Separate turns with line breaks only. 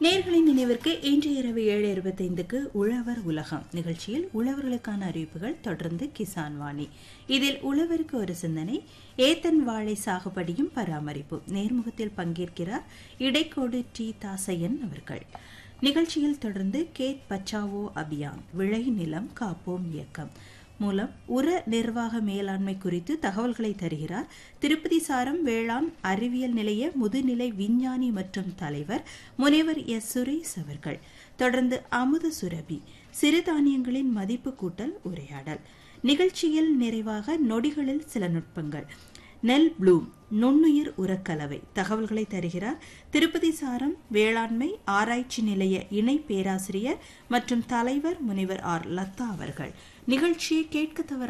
நேர்களின் நினைவிற்கு இன்று இரவு ஏழு இருபத்தைந்துக்கு உழவர் உலகம் நிகழ்ச்சியில் உழவர்களுக்கான அறிவிப்புகள் தொடர்ந்து கிசான் வாணி இதில் உழவருக்கு ஒரு சிந்தனை ஏத்தன் வாழை சாகுபடியும் பராமரிப்பு நேர்முகத்தில் பங்கேற்கிறார் இடைக்கோடு டி தாசையன் அவர்கள் நிகழ்ச்சியில் தொடர்ந்து கேத் பச்சாவோ அபியான் விளை நிலம் காப்போம் இயக்கம் மூலம் உர நிர்வாக மேலாண்மை குறித்து தகவல்களை தருகிறார் திருப்பதி சாரம் வேளாண் அறிவியல் நிலைய முதுநிலை விஞ்ஞானி மற்றும் தலைவர் முனைவர் எஸ் சுரேஷ் அவர்கள் தொடர்ந்து அமுத சுரபி சிறுதானியங்களின் மதிப்பு கூட்டல் உரையாடல் நிகழ்ச்சியில் நிறைவாக நொடிகளில் சில நுட்பங்கள் நெல் ப்ளூம் நுண்ணுயிர் உரக்கலவை தகவல்களை தருகிறார் திருப்பதி சாரம் வேளாண்மை ஆராய்ச்சி நிலைய இணை பேராசிரியர் மற்றும் தலைவர் முனைவர் ஆர் லதா அவர்கள் நிகழ்ச்சியை கேட்க தவற